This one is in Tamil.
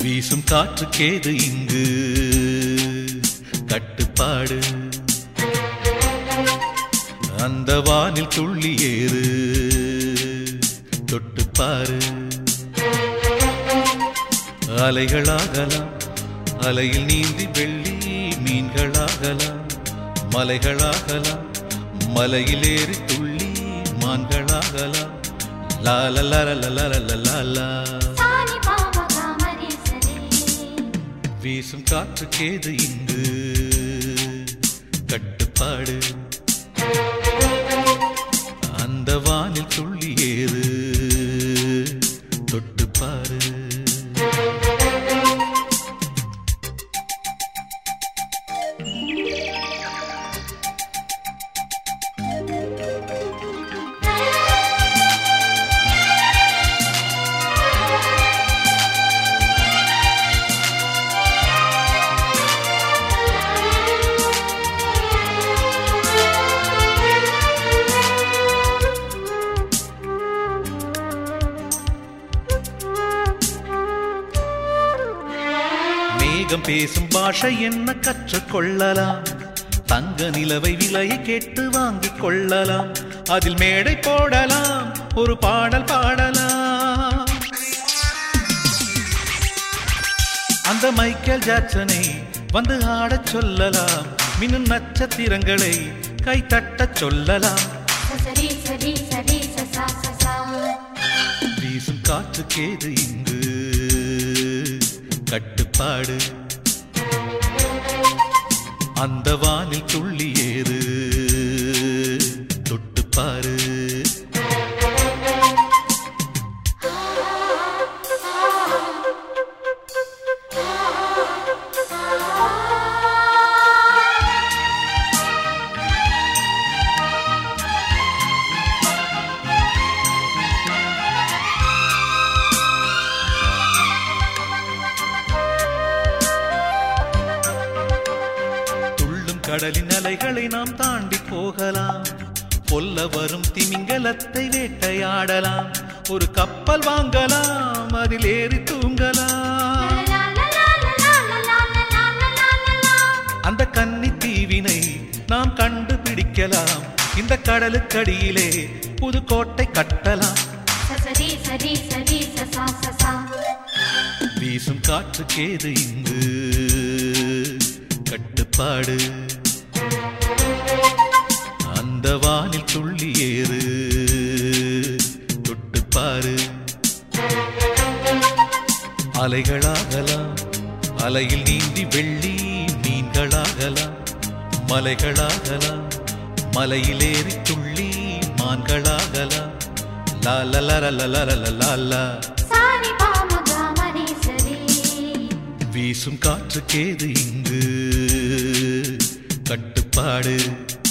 வீசும் காற்றுக்கேது இங்கு கட்டுப்பாடு அந்த வானில் துள்ளி ஏறு தொட்டுப்பாரு அலைகளாகலாம் அலையில் நீந்தி வெள்ளி மீன்களாகலாம் மலைகளாகலாம் மலையில் ஏறி துள்ளி மான்களாகலாம் லால லால லால லாலா சாரி பாபா காமரேசரே வீசும் காற்றுக்கேது இங்கு கட்டுப்பாடு அந்த வானில் துள்ளி ஏறு தொட்டுப்பாரு மேகம் பேசும் பாஷை என்ன கற்றுக்கொள்ளலாம் தங்க நிலவை விலையை கேட்டு வாங்கிக் கொள்ளலாம் அதில் மேடை போடலாம் ஒரு பாடல் பாடலாம் அந்த மைக்கேல் ஜாக்சனை வந்து ஆடச் சொல்லலாம் மின்னும் நட்சத்திரங்களை கை தட்டச் சொல்லலாம் சரி சரி சரி சசா சசா வீசும் காற்றுக்கேது இங்கு கட்டுப்பாடு அந்த வானில் துள்ளி ஏறு தொட்டுப்பாரு துள்ளும் கடலின் அலைகளை நாம் தாண்டி போகலாம் கொல்ல வரும் திமிங்கலத்தை வேட்டையாடலாம் ஒரு கப்பல் வாங்கலாம் அதில் ஏறி தூங்கலாம் லா லா லா லா லா லா லா லா லா லா அந்த கன்னி தீவினை நாம் கண்டுபிடிக்கலாம் இந்த கடலுக்கடியிலே புது கோட்டை கட்டலாம் சரி சரி சரி சசா சசா வீசும் காற்றுக்கேது இங்கு கட்டுப்பாடு அந்த வானில் துள்ளி ஏறு தொட்டுப்பாரு அலைகளாகலாம் அலையில் நீந்தி வெள்ளி மீன்களாகலாம் மலைகளாகலாம் மலையில் ஏறி துள்ளி மான்களாகலாம் லால லல லாலா சாரி பாபா காமரேசரே வீசும் காற்றுக்கேது இங்கு கட்டுப்பாடு